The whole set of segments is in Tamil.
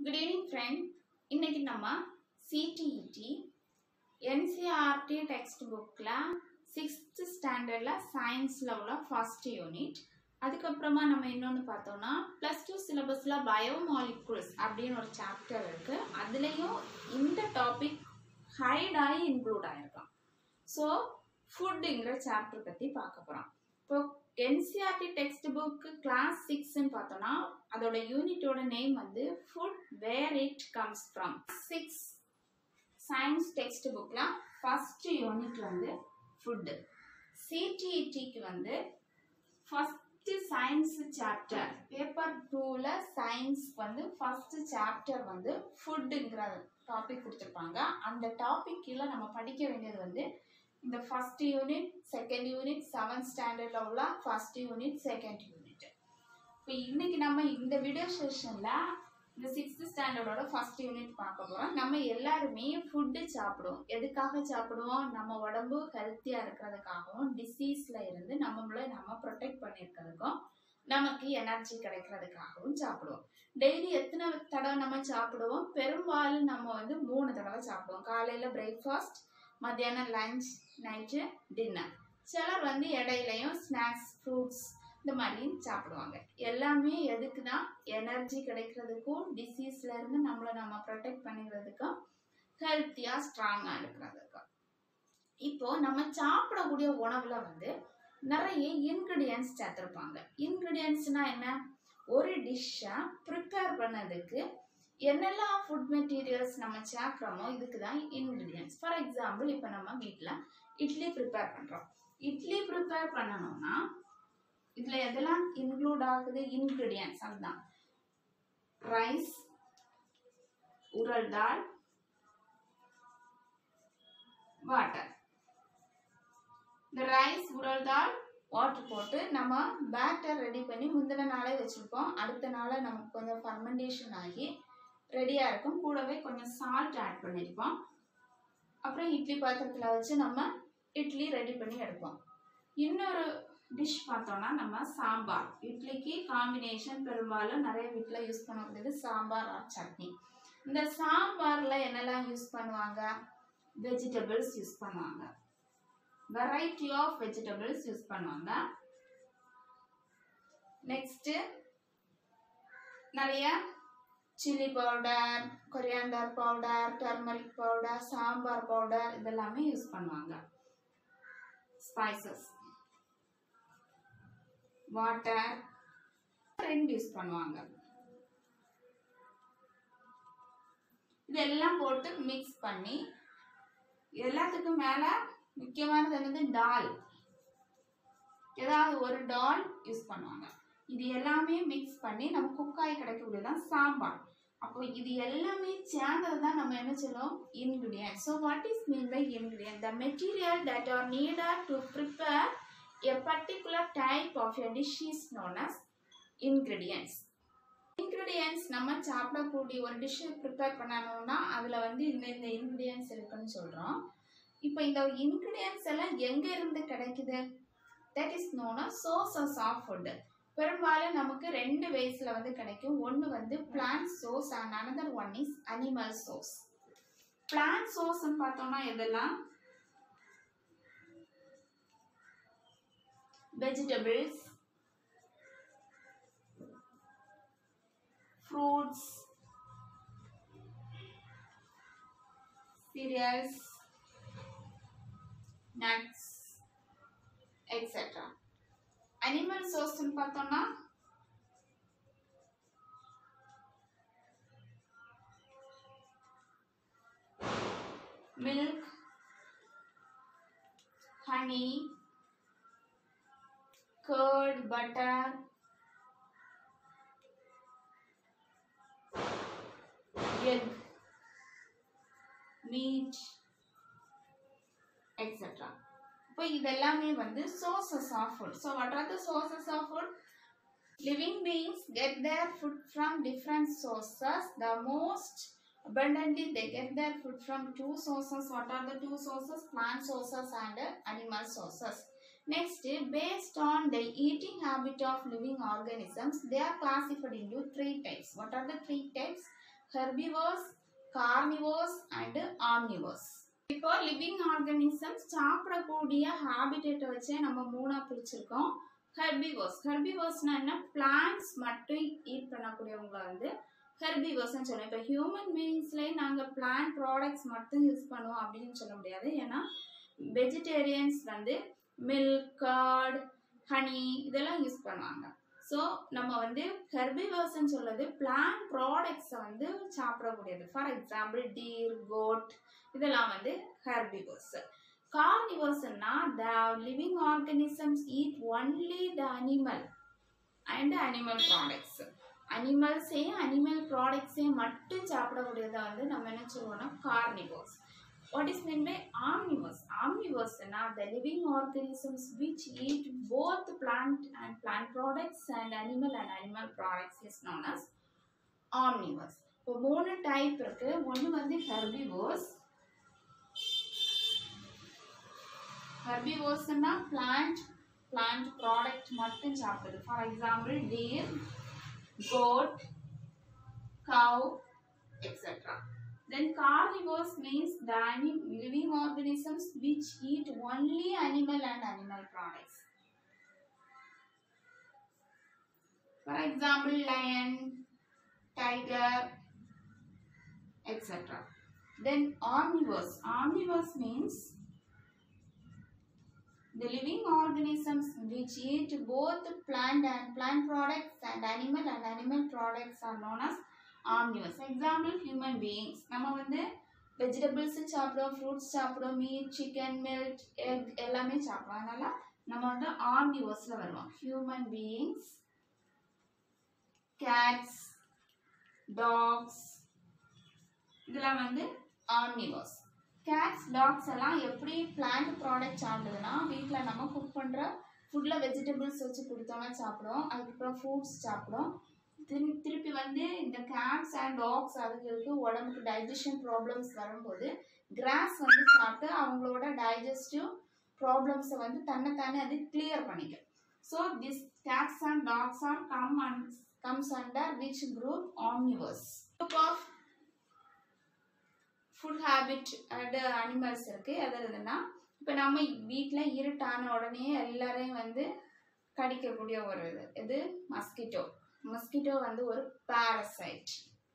குட் ஈவினிங் ஃப்ரெண்ட் இன்னைக்கு நம்ம சிடிஇடி என்சிஆர்டி டெக்ஸ்ட் புக்கில் சிக்ஸ்த் ஸ்டாண்டர்டில் சயின்ஸில் உள்ள ஃபர்ஸ்ட் யூனிட் அதுக்கப்புறமா நம்ம இன்னொன்று பார்த்தோம்னா ப்ளஸ் டூ சிலபஸில் பயோமாலிகுல்ஸ் அப்படின்னு ஒரு சாப்டர் இருக்குது அதுலேயும் இந்த டாபிக் ஹைட் ஆகி இன்க்ளூட் ஆகிருக்கான் ஸோ ஃபுட்டுங்கிற சாப்டர் பற்றி பார்க்க போகிறோம் இப்போ என்சிஆர்டி டெக்ஸ்ட் புக்கு கிளாஸ் சிக்ஸ்ன்னு பார்த்தோம்னா அதோட யூனிட்டோட நேம் வந்து food where it comes from six science text புக்கில் ஃபஸ்ட்டு யூனிட் வந்து ஃபுட்டு சிடிஇடிக்கு வந்து ஃபஸ்ட்டு சயின்ஸ் சாப்டர் பேப்பர் டூவில் சயின்ஸ் வந்து ஃபஸ்ட்டு சாப்டர் வந்து ஃபுட்டுங்கிற டாபிக் கொடுத்துருப்பாங்க அந்த டாபிக் கீழே நம்ம படிக்க வேண்டியது வந்து இந்த first unit second unit seventh ஸ்டாண்டர்டில் உள்ள ஃபர்ஸ்ட் யூனிட் செகண்ட் யூனிட் இப்போ இன்னைக்கு நம்ம இந்த வீடியோ செஷனில் இந்த சிக்ஸ்த் ஸ்டாண்டர்டோட ஃபர்ஸ்ட் யூனிட் பார்க்க போகிறோம் நம்ம எல்லாருமே ஃபுட்டு சாப்பிடுவோம் எதுக்காக சாப்பிடுவோம் நம்ம உடம்பு ஹெல்த்தியாக இருக்கிறதுக்காகவும் டிசீஸில் இருந்து நம்மளை நம்ம ப்ரொடெக்ட் பண்ணியிருக்கிறதுக்கும் நமக்கு எனர்ஜி கிடைக்கிறதுக்காகவும் சாப்பிடுவோம் டெய்லி எத்தனை தடவை நம்ம சாப்பிடுவோம் பெரும்பாலும் நம்ம வந்து மூணு தடவை சாப்பிடுவோம் காலையில் பிரேக்ஃபாஸ்ட் மத்தியானம் லஞ்ச் நைட்டு டின்னர் சிலர் வந்து இடையிலையும் ஸ்நாக்ஸ் ஃப்ரூட்ஸ் இந்த மாதிரியும் சாப்பிடுவாங்க எல்லாமே எதுக்கு தான் எனர்ஜி கிடைக்கிறதுக்கும் டிசீஸ்ல இருந்து நம்மளை நம்ம ப்ரொடெக்ட் பண்ணிக்கிறதுக்கும் ஹெல்த்தியாக ஸ்ட்ராங்காக இருக்கிறதுக்கும் இப்போ நம்ம சாப்பிடக்கூடிய உணவுல வந்து நிறைய இன்க்ரீடியன்ஸ் சேர்த்துருப்பாங்க இன்க்ரீடியன்ஸ்னா என்ன ஒரு டிஷ்ஷை ப்ரிப்பேர் பண்ணதுக்கு என்னெல்லாம் ஃபுட் மெட்டீரியல்ஸ் நம்ம சேர்க்குறோமோ இதுக்கு தான் இன்க்ரீடியன்ஸ் ஃபார் எக்ஸாம்பிள் இப்போ நம்ம வீட்டில் இட்லி ப்ரிப்பேர் பண்ணுறோம் இட்லி ப்ரிப்பேர் பண்ணணும்னா இதில் எதெல்லாம் இன்க்ளூட் ஆகுது இன்க்ரீடியன்ஸ் அதுதான் ரைஸ் உரல் தால் வாட்டர் இந்த ரைஸ் உரல் தால் வாட்டர் போட்டு நம்ம பேட்டர் ரெடி பண்ணி முந்தின நாளே வச்சுருப்போம் அடுத்த நாளை நமக்கு கொஞ்சம் ஃபர்மெண்டேஷன் ஆகி ரெடியாக இருக்கும் கூடவே கொஞ்சம் சால்ட் ஆட் பண்ணியிருப்போம் அப்புறம் இட்லி பாத்திரத்தில் வச்சு நம்ம இட்லி ரெடி பண்ணி எடுப்போம் இன்னொரு டிஷ் பார்த்தோம்னா நம்ம சாம்பார் இட்லிக்கு காம்பினேஷன் பெரும்பாலும் நிறைய வீட்டில் யூஸ் பண்ணக்கூடியது சாம்பார் ஆர் சட்னி இந்த சாம்பாரில் என்னெல்லாம் யூஸ் பண்ணுவாங்க வெஜிடபிள்ஸ் யூஸ் பண்ணுவாங்க வெரைட்டி ஆஃப் வெஜிடபிள்ஸ் யூஸ் பண்ணுவாங்க நெக்ஸ்ட்டு நிறைய chilli powder coriander powder turmeric powder sambar powder இதெல்லாமே யூஸ் பண்ணுவாங்க ஸ்பைசஸ் வாட்டர் ரெண்டு யூஸ் பண்ணுவாங்க இதெல்லாம் போட்டு மிக்ஸ் பண்ணி எல்லாத்துக்கும் மேலே முக்கியமானது என்னது டால் ஏதாவது ஒரு டால் யூஸ் பண்ணுவாங்க இது எல்லாமே மிக்ஸ் பண்ணி நம்ம குக்காய் கிடைக்கக்கூடியதான் சாம்பார் அப்போ இது எல்லாமே சேர்ந்தது தான் நம்ம என்ன சொல்லுவோம் ingredient so what is mean by ingredient the material that are needed to prepare a particular type of a dish is known as ingredients ingredients நம்ம சாப்பிடக்கூடிய ஒரு டிஷ்ஷை ப்ரிப்பேர் பண்ணணும்னா அதில் வந்து இந்த இந்த இன்க்ரீடியன்ஸ் இருக்குன்னு சொல்கிறோம் இப்போ இந்த இன்க்ரீடியன்ஸ் எல்லாம் எங்கே இருந்து கிடைக்குது that is known as sources of food பெரும்பாலும் நமக்கு ரெண்டு வேஸில் வந்து கிடைக்கும் ஒன்று வந்து plant source and another one is animal source பிளான்ட் சோர்ஸ்ன்னு பார்த்தோம்னா எதெல்லாம் vegetables fruits cereals nuts etc animal சோர்ஸ்னு பார்த்தோம்னா milk honey curd butter egg meat etcetera இப்போ இதெல்லாமே வந்து sources of food so what are the sources of food living beings get their food from different sources the most abundantly they get their food from two sources what are the two sources plant sources and uh, animal sources next based on the eating habit of living organisms they are classified into three types what are the three types herbivores carnivores and omnivores இப்போ லிவிங் ஆர்கானிசம்ஸ் சாப்பிடக்கூடிய ஹாபிட்டேட்டை வச்சே நம்ம மூணா பிரிச்சிருக்கோம் ஹெர்பிவோர்ஸ் ஹெர்பிவோர்ஸ்னா என்ன பிளான்ட்ஸ் மட்டும் ஈட் பண்ணக்கூடியவங்கள வந்து ஹெர்பிவோர்ஸ்னு சொல்லுவோம் இப்போ ஹியூமன் பீயிங்ஸ்லேயே நாங்கள் பிளான்ட் ப்ராடக்ட்ஸ் மட்டும் யூஸ் பண்ணுவோம் அப்படின்னு சொல்ல முடியாது ஏன்னா வெஜிடேரியன்ஸ் வந்து மில்க் கர்ட் ஹனி இதெல்லாம் யூஸ் பண்ணுவாங்க ஸோ நம்ம வந்து ஹெர்பிவர்ஸ்ன்னு சொல்றது பிளான்ட் ப்ராடக்ட்ஸை வந்து சாப்பிடக்கூடியது ஃபார் எக்ஸாம்பிள் டீர் கோட் இதெல்லாம் வந்து ஹெர்பிவர்ஸ் கார்னிவர்ஸ்னா the living organisms eat only the animal and animal products அனிமல்ஸையும் அனிமல் ப்ராடக்ட்ஸையும் மட்டும் சாப்பிடக்கூடியதை வந்து நம்ம என்ன சொல்லுவோம்னா carnivores What is meant by omnivores? Omnivores are the living organisms which eat both plant and plant products and animal and animal products is known as omnivores. இப்போ மூணு டைப் இருக்கு ஒன்று வந்து ஹெர்பிவோர்ஸ் ஹெர்பிவோர்ஸ்னா பிளான்ட் பிளான்ட் ப்ராடக்ட் மட்டும் சாப்பிடுது for example deer goat cow etcetera Then carnivores means the anim- living organisms which eat only animal and animal products. For example, lion, tiger, etc. Then omnivores. Omnivores means the living organisms which eat both plant and plant products and animal and animal products are known as omnivores example human beings நம்ம வந்து வெஜிடபிள்ஸு சாப்பிடுவோம் ஃப்ரூட்ஸ் சாப்பிடுவோம் மீட் சிக்கன் மில்க் எக் எல்லாமே சாப்பிடுவோம் அதனால நம்ம வந்து ஆம்னிவர்ஸில் வருவோம் ஹியூமன் பீயிங்ஸ் கேட்ஸ் டாக்ஸ் இதெல்லாம் வந்து ஆம்னிவர்ஸ் கேட்ஸ் டாக்ஸ் எல்லாம் எப்படி பிளான்ட் ப்ராடக்ட் சாப்பிடுதுன்னா வீட்டில் நம்ம குக் பண்ணுற ஃபுட்டில் வெஜிடபிள்ஸ் வச்சு கொடுத்தோம்னா சாப்பிடுவோம் அதுக்கப்புறம் ஃப்ரூட்ஸ் சாப்பிடும் திரு திருப்பி வந்து இந்த கேட்ஸ் அண்ட் டாக்ஸ் அதுங்களுக்கு உடம்புக்கு டைஜஷன் ப்ராப்ளம்ஸ் வரும்போது கிராஸ் வந்து சாப்பிட்டு அவங்களோட டைஜஸ்டிவ் ப்ராப்ளம்ஸை வந்து தன்னைத்தானே அது கிளியர் பண்ணிக்கும் so this cats and dogs are come and comes under which group omnivores group of food habit and animals இருக்குது எது எதுனா இப்போ நம்ம வீட்டில் இருட்டான உடனே எல்லாரையும் வந்து கடிக்கக்கூடிய ஒரு இது இது மஸ்கிட்டோ மஸ்கிட்டோ வந்து ஒரு பாரசைட்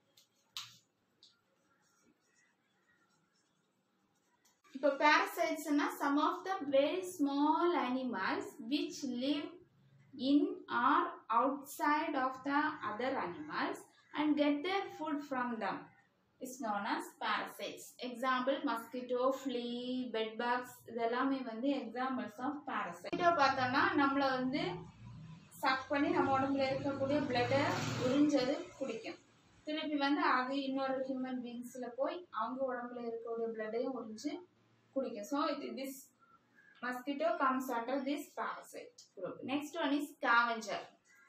இப்போ parasites-னா some of the very small animals which live in or outside of the other animals and get their food from them is known as parasites. Example mosquito, flea, bed bugs இதெல்லாமே வந்து examples of parasites. Mosquito பார்த்தோம்னா நம்மளை வந்து சக் பண்ணி நம்ம உடம்புல இருக்கக்கூடிய பிளட்டை உறிஞ்சது குடிக்கும் திருப்பி வந்து அது இன்னொரு ஹியூமன் பீங்ஸில் போய் அவங்க உடம்புல இருக்கக்கூடிய பிளட்டையும் உறிஞ்சு குடிக்கும் ஸோ இது this mosquito comes under this parasite group. Next one is scavenger.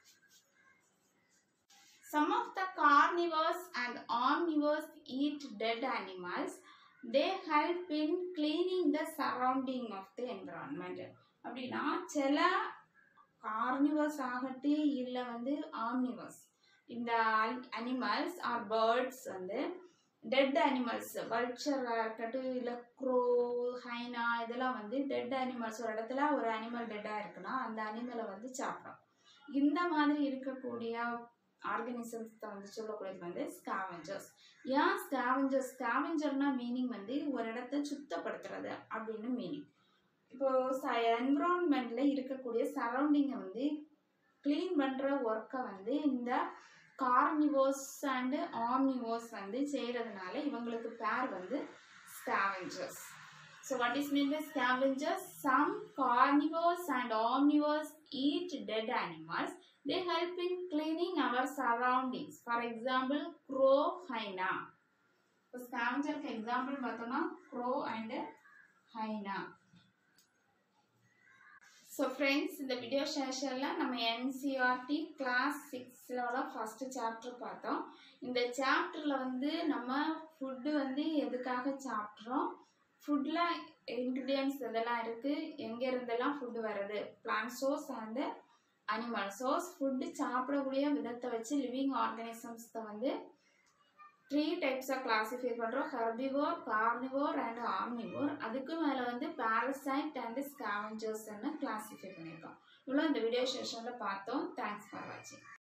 Some of the carnivores and omnivores eat dead animals. They help in cleaning the surrounding of the environment. அப்படின்னா சில கார்னிவர்ஸ் ஆகட்டு இல்லை வந்து ஆம்னிவர்ஸ் இந்த அனிமல்ஸ் ஆர் பேர்ட்ஸ் வந்து டெட் அனிமல்ஸ் வல்ச்சராக இருக்கட்டும் இல்லை க்ரோ ஹைனா இதெல்லாம் வந்து டெட் அனிமல்ஸ் ஒரு இடத்துல ஒரு அனிமல் டெட்டாக இருக்குன்னா அந்த அனிமலை வந்து சாப்பிடும் இந்த மாதிரி இருக்கக்கூடிய ஆர்கனிசம்ஸ் வந்து சொல்லக்கூடியது வந்து ஸ்காவெஞ்சர்ஸ் ஏன் ஸ்காவெஞ்சர்ஸ் ஸ்காவெஞ்சர்னா மீனிங் வந்து ஒரு இடத்த சுத்தப்படுத்துறது அப்படின்னு மீனிங் இப்போ என்விரான்மெண்ட்ல இருக்கக்கூடிய சரௌண்டிங்கை வந்து க்ளீன் பண்ணுற ஒர்க்கை வந்து இந்த கார்னிவோஸ் அண்டு ஆம்னிவோஸ் வந்து செய்கிறதுனால இவங்களுக்கு பேர் வந்து scavengers so what is mean by scavengers some carnivores and omnivores eat dead animals they help in cleaning our surroundings for example crow hyena இப்போ ஸ்காவெஞ்சருக்கு எக்ஸாம்பிள் பார்த்தோம்னா crow and hyena so friends இந்த வீடியோ செஷனில் நம்ம என்சிஆர்டி கிளாஸ் சிக்ஸோட ஃபஸ்ட்டு சாப்டர் பார்த்தோம் இந்த சாப்டரில் வந்து நம்ம ஃபுட்டு வந்து எதுக்காக சாப்பிட்றோம் ஃபுட்டில் இன்க்ரீடியன்ஸ் இதெல்லாம் இருக்குது எங்கே இருந்தெல்லாம் ஃபுட்டு வருது plant source and animal source food சாப்பிடக்கூடிய விதத்தை வச்சு லிவிங் ஆர்கானிசம்ஸை வந்து த்ரீ டைப்ஸாக கிளாஸிஃபை பண்ணுறோம் ஹெர்பிவோர் கார்னிவோர் அண்ட் ஆம்னிவோர் அதுக்கு மேலே வந்து பேரசைட் அண்ட் ஸ்கேவஞ்சர்ஸ்ன்னு கிளாஸிஃபை பண்ணியிருக்கோம் இவ்வளோ இந்த வீடியோ செஷனில் பார்த்தோம் தேங்க்ஸ் ஃபார் வாட்சிங்